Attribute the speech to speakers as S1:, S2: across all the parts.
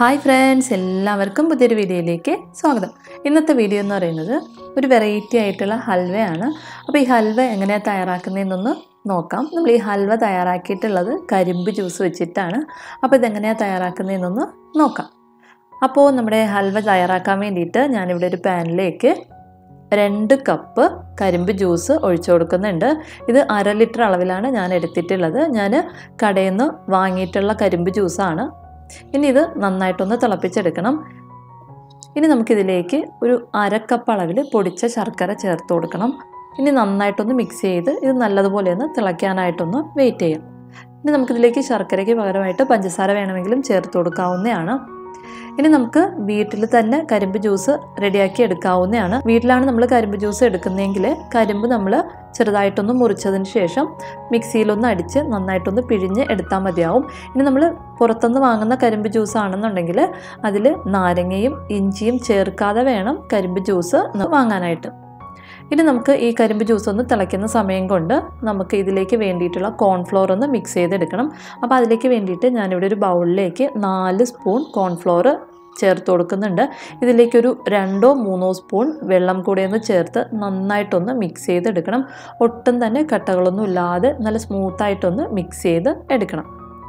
S1: hi friends എല്ലാവർക്കും പുതിയൊരു വീഡിയോയിലേക്ക് സ്വാഗതം ഇന്നത്തെ വീഡിയോ എന്ന് പറയുന്നത് ഒരു വെറൈറ്റി ആയിട്ടുള്ള ഹൽവയാണ് അപ്പോൾ ഈ ഹൽവ എങ്ങനെയാണ് തയ്യാറാക്കുന്നതെന്നൊന്ന് നോക്കാം നമ്മൾ ഈ ഹൽവ തയ്യാറാക്കിയിട്ടുള്ളത് കരിമ്പ് ജ്യൂസ് വെച്ചിട്ടാണ് അപ്പോൾ ഇതെങ്ങനെയാണ് തയ്യാറാക്കുന്നതെന്നൊന്ന് നോക്കാം അപ്പോൾ നമ്മുടെ ഹൽവ തയ്യാറാക്കാൻ വേണ്ടിയിട്ട് ഞാനിവിടെ ഒരു പാനിലേക്ക് രണ്ട് കപ്പ് കരിമ്പ് ജ്യൂസ് ഒഴിച്ചു കൊടുക്കുന്നുണ്ട് ഇത് അര ലിറ്റർ അളവിലാണ് ഞാൻ എടുത്തിട്ടുള്ളത് ഞാൻ കടയിൽ നിന്ന് വാങ്ങിയിട്ടുള്ള കരിമ്പ് ജ്യൂസാണ് ഇനി ഇത് നന്നായിട്ടൊന്ന് തിളപ്പിച്ചെടുക്കണം ഇനി നമുക്കിതിലേക്ക് ഒരു അര കപ്പ് അളവിൽ പൊടിച്ച ശർക്കര ചേർത്ത് കൊടുക്കണം ഇനി നന്നായിട്ടൊന്ന് മിക്സ് ചെയ്ത് ഇത് നല്ലതുപോലെ ഒന്ന് തിളയ്ക്കാനായിട്ടൊന്ന് വെയിറ്റ് ചെയ്യാം ഇനി നമുക്കിതിലേക്ക് ശർക്കരയ്ക്ക് പകരമായിട്ട് പഞ്ചസാര വേണമെങ്കിലും ചേർത്ത് കൊടുക്കാവുന്നതാണ് ഇനി നമുക്ക് വീട്ടിൽ തന്നെ കരിമ്പ് ജ്യൂസ് റെഡിയാക്കി എടുക്കാവുന്നതാണ് വീട്ടിലാണ് നമ്മൾ കരിമ്പ് ജ്യൂസ് എടുക്കുന്നതെങ്കിൽ കരിമ്പ് നമ്മൾ ചെറുതായിട്ടൊന്ന് മുറിച്ചതിന് ശേഷം മിക്സിയിലൊന്ന് അടിച്ച് നന്നായിട്ടൊന്ന് പിഴിഞ്ഞ് എടുത്താൽ മതിയാവും ഇനി നമ്മൾ പുറത്തുനിന്ന് വാങ്ങുന്ന കരിമ്പ് ജ്യൂസ് ആണെന്നുണ്ടെങ്കിൽ അതിൽ നാരങ്ങയും ഇഞ്ചിയും ചേർക്കാതെ വേണം കരിമ്പ് ജ്യൂസ് വാങ്ങാനായിട്ട് ഇനി നമുക്ക് ഈ കരിമ്പ് ജ്യൂസ് ഒന്ന് തിളയ്ക്കുന്ന സമയം കൊണ്ട് നമുക്ക് ഇതിലേക്ക് വേണ്ടിയിട്ടുള്ള കോൺഫ്ലോർ ഒന്ന് മിക്സ് ചെയ്തെടുക്കണം അപ്പോൾ അതിലേക്ക് വേണ്ടിയിട്ട് ഞാനിവിടെ ഒരു ബൗളിലേക്ക് നാല് സ്പൂൺ കോൺഫ്ലോർ ചേർത്ത് കൊടുക്കുന്നുണ്ട് ഇതിലേക്കൊരു രണ്ടോ മൂന്നോ സ്പൂൺ വെള്ളം കൂടെ ഒന്ന് ചേർത്ത് നന്നായിട്ടൊന്ന് മിക്സ് ചെയ്തെടുക്കണം ഒട്ടും തന്നെ കട്ടകളൊന്നും ഇല്ലാതെ നല്ല സ്മൂത്തായിട്ടൊന്ന് മിക്സ് ചെയ്ത് എടുക്കണം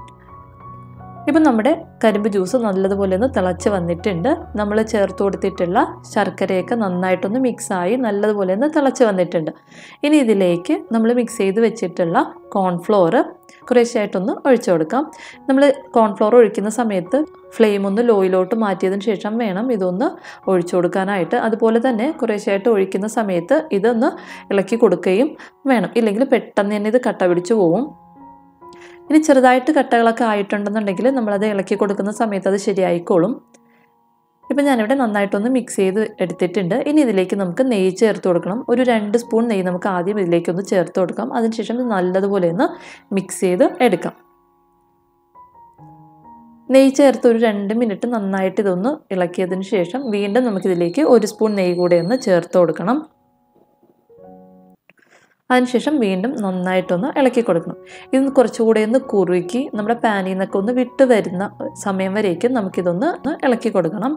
S1: ഇപ്പം നമ്മുടെ കരിമ്പ് ജ്യൂസ് നല്ലതുപോലെ ഒന്ന് തിളച്ച് വന്നിട്ടുണ്ട് നമ്മൾ ചേർത്ത് കൊടുത്തിട്ടുള്ള ശർക്കരയൊക്കെ നന്നായിട്ടൊന്ന് മിക്സായി നല്ലതുപോലെ ഒന്ന് തിളച്ച് വന്നിട്ടുണ്ട് ഇനി ഇതിലേക്ക് നമ്മൾ മിക്സ് ചെയ്ത് വെച്ചിട്ടുള്ള കോൺഫ്ലോർ കുറേശ്ശായിട്ടൊന്ന് ഒഴിച്ചു കൊടുക്കാം നമ്മൾ കോൺഫ്ലോർ ഒഴിക്കുന്ന സമയത്ത് ഫ്ലെയിം ഒന്ന് ലോയിലോട്ട് മാറ്റിയതിന് ശേഷം വേണം ഇതൊന്ന് ഒഴിച്ചു കൊടുക്കാനായിട്ട് അതുപോലെ തന്നെ കുറേശ്ശായിട്ട് ഒഴിക്കുന്ന സമയത്ത് ഇതൊന്ന് ഇളക്കി കൊടുക്കുകയും വേണം ഇല്ലെങ്കിൽ പെട്ടെന്ന് തന്നെ ഇത് കട്ട പിടിച്ചു പോവും ഇനി ചെറുതായിട്ട് കട്ടകളൊക്കെ ആയിട്ടുണ്ടെന്നുണ്ടെങ്കിൽ നമ്മളത് ഇളക്കി കൊടുക്കുന്ന സമയത്ത് അത് ശരിയായിക്കോളും ഇപ്പം ഞാനിവിടെ നന്നായിട്ടൊന്ന് മിക്സ് ചെയ്ത് എടുത്തിട്ടുണ്ട് ഇനി ഇതിലേക്ക് നമുക്ക് നെയ്യ് ചേർത്ത് കൊടുക്കണം ഒരു രണ്ട് സ്പൂൺ നെയ്യ് നമുക്ക് ആദ്യം ഇതിലേക്കൊന്ന് ചേർത്ത് കൊടുക്കാം അതിനുശേഷം ഇത് നല്ലതുപോലെ ഒന്ന് മിക്സ് ചെയ്ത് എടുക്കാം നെയ്യ് ചേർത്ത് ഒരു രണ്ട് മിനിറ്റ് നന്നായിട്ട് ഇതൊന്ന് ഇളക്കിയതിന് ശേഷം വീണ്ടും നമുക്കിതിലേക്ക് ഒരു സ്പൂൺ നെയ്യ് കൂടെ ഒന്ന് ചേർത്ത് കൊടുക്കണം അതിനുശേഷം വീണ്ടും നന്നായിട്ടൊന്ന് ഇളക്കി കൊടുക്കണം ഇത് കുറച്ചുകൂടെ ഒന്ന് കുറുക്കി നമ്മുടെ പാനിൽ നിന്നൊക്കെ ഒന്ന് വിട്ട് വരുന്ന സമയം വരേക്കും നമുക്കിതൊന്ന് ഇളക്കി കൊടുക്കണം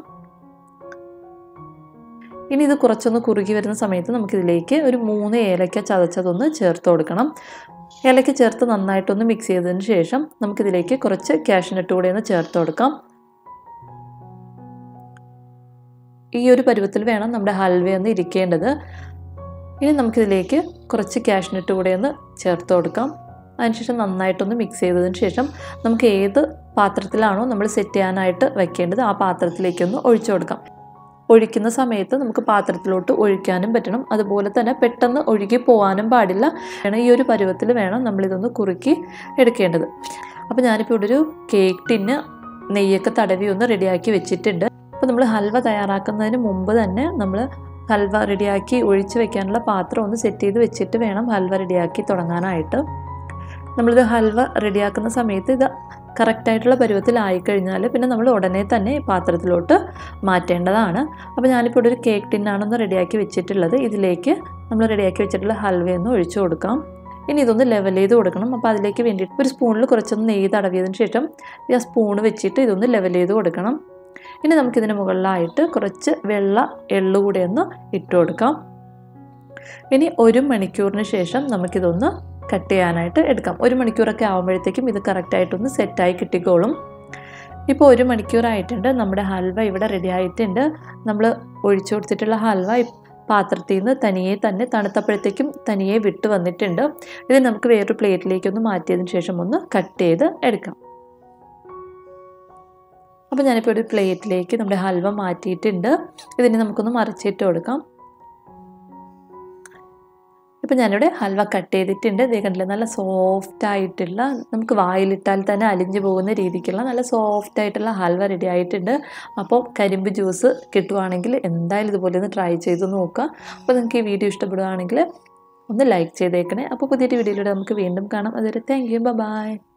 S1: ഇനി ഇത് കുറച്ചൊന്ന് കുറുകി വരുന്ന സമയത്ത് നമുക്കിതിലേക്ക് ഒരു മൂന്ന് ഏലക്ക ചതച്ചതൊന്ന് ചേർത്ത് കൊടുക്കണം ഏലക്ക ചേർത്ത് നന്നായിട്ടൊന്ന് മിക്സ് ചെയ്തതിന് ശേഷം നമുക്കിതിലേക്ക് കുറച്ച് കാഷ്നട്ട് കൂടെ ഒന്ന് ചേർത്ത് കൊടുക്കാം ഈ ഒരു പരുവത്തിൽ വേണം നമ്മുടെ ഹൽവയൊന്ന് ഇരിക്കേണ്ടത് ഇനി നമുക്കിതിലേക്ക് കുറച്ച് കാഷ്നട്ട് കൂടെ ഒന്ന് ചേർത്ത് കൊടുക്കാം അതിനുശേഷം നന്നായിട്ടൊന്ന് മിക്സ് ചെയ്തതിന് ശേഷം നമുക്ക് ഏത് പാത്രത്തിലാണോ നമ്മൾ സെറ്റ് ചെയ്യാനായിട്ട് വെക്കേണ്ടത് ആ പാത്രത്തിലേക്കൊന്ന് ഒഴിച്ചു കൊടുക്കാം ഒഴിക്കുന്ന സമയത്ത് നമുക്ക് പാത്രത്തിലോട്ട് ഒഴിക്കാനും പറ്റണം അതുപോലെ തന്നെ പെട്ടെന്ന് ഒഴുകി പോകാനും പാടില്ല വേണം ഈ ഒരു പരുവത്തിൽ വേണം നമ്മളിതൊന്ന് കുറുക്കി എടുക്കേണ്ടത് അപ്പോൾ ഞാനിപ്പോൾ ഇവിടെ ഒരു കേക്ക് ടിന്ന് നെയ്യൊക്കെ തടവി ഒന്ന് റെഡിയാക്കി വെച്ചിട്ടുണ്ട് അപ്പോൾ നമ്മൾ ഹൽവ തയ്യാറാക്കുന്നതിന് മുമ്പ് തന്നെ നമ്മൾ ഹൽവ റെഡിയാക്കി ഒഴിച്ച് വെക്കാനുള്ള പാത്രം ഒന്ന് സെറ്റ് ചെയ്ത് വെച്ചിട്ട് വേണം ഹൽവ റെഡിയാക്കി തുടങ്ങാനായിട്ട് നമ്മളിത് ഹൽവ റെഡിയാക്കുന്ന സമയത്ത് ഇത് കറക്റ്റായിട്ടുള്ള പരുവത്തിലായി കഴിഞ്ഞാൽ പിന്നെ നമ്മൾ ഉടനെ തന്നെ പാത്രത്തിലോട്ട് മാറ്റേണ്ടതാണ് അപ്പോൾ ഞാനിപ്പോൾ ഇവിടെ ഒരു കേക്ക് ടിന്നാണെന്ന് റെഡിയാക്കി വെച്ചിട്ടുള്ളത് ഇതിലേക്ക് നമ്മൾ റെഡിയാക്കി വെച്ചിട്ടുള്ള ഹൽവയൊന്ന് ഒഴിച്ചു കൊടുക്കാം ഇനി ഇതൊന്ന് ലെവൽ ചെയ്ത് കൊടുക്കണം അപ്പോൾ അതിലേക്ക് വേണ്ടിയിട്ട് ഒരു സ്പൂണിൽ കുറച്ചൊന്ന് നെയ്യ് തടവിയതിന് ശേഷം ആ സ്പൂൺ വെച്ചിട്ട് ഇതൊന്ന് ലെവൽ ചെയ്ത് കൊടുക്കണം ഇനി നമുക്കിതിന് മുകളിലായിട്ട് കുറച്ച് വെള്ള എള്ളു കൂടെ ഒന്ന് ഇട്ട് കൊടുക്കാം ഇനി ഒരു മണിക്കൂറിന് ശേഷം നമുക്കിതൊന്ന് കട്ട് ചെയ്യാനായിട്ട് എടുക്കാം ഒരു മണിക്കൂറൊക്കെ ആകുമ്പോഴത്തേക്കും ഇത് കറക്റ്റായിട്ടൊന്ന് സെറ്റായി കിട്ടിക്കോളും ഇപ്പോൾ ഒരു മണിക്കൂറായിട്ടുണ്ട് നമ്മുടെ ഹൽവ ഇവിടെ റെഡി ആയിട്ടുണ്ട് നമ്മൾ ഒഴിച്ചു കൊടുത്തിട്ടുള്ള ഹൽവ പാത്രത്തിൽ നിന്ന് തനിയെ തന്നെ തണുത്തപ്പോഴത്തേക്കും തനിയെ വിട്ട് വന്നിട്ടുണ്ട് ഇത് നമുക്ക് വേറൊരു പ്ലേറ്റിലേക്കൊന്ന് മാറ്റിയതിന് ശേഷം ഒന്ന് കട്ട് ചെയ്ത് എടുക്കാം അപ്പോൾ ഞാനിപ്പോൾ ഒരു പ്ലേറ്റിലേക്ക് നമ്മുടെ ഹൽവ മാറ്റിയിട്ടുണ്ട് ഇതിന് നമുക്കൊന്ന് മറിച്ചിട്ട് കൊടുക്കാം ഇപ്പം ഞാനിവിടെ ഹൽവ കട്ട് ചെയ്തിട്ടുണ്ട് ഇതേ കണ്ടില്ല നല്ല സോഫ്റ്റ് ആയിട്ടുള്ള നമുക്ക് വായിലിട്ടാൽ തന്നെ അലിഞ്ഞു പോകുന്ന രീതിക്കുള്ള നല്ല സോഫ്റ്റ് ആയിട്ടുള്ള ഹൽവ റെഡി ആയിട്ടുണ്ട് അപ്പോൾ കരിമ്പ് ജ്യൂസ് കിട്ടുവാണെങ്കിൽ എന്തായാലും ഇതുപോലെ ഒന്ന് ട്രൈ ചെയ്ത് നോക്കുക അപ്പോൾ നിങ്ങൾക്ക് ഈ വീഡിയോ ഇഷ്ടപ്പെടുകയാണെങ്കിൽ ഒന്ന് ലൈക്ക് ചെയ്തേക്കണേ അപ്പോൾ പുതിയൊരു വീഡിയോയിലൂടെ നമുക്ക് വീണ്ടും കാണാം അതുവരെ താങ്ക് യു ബൈ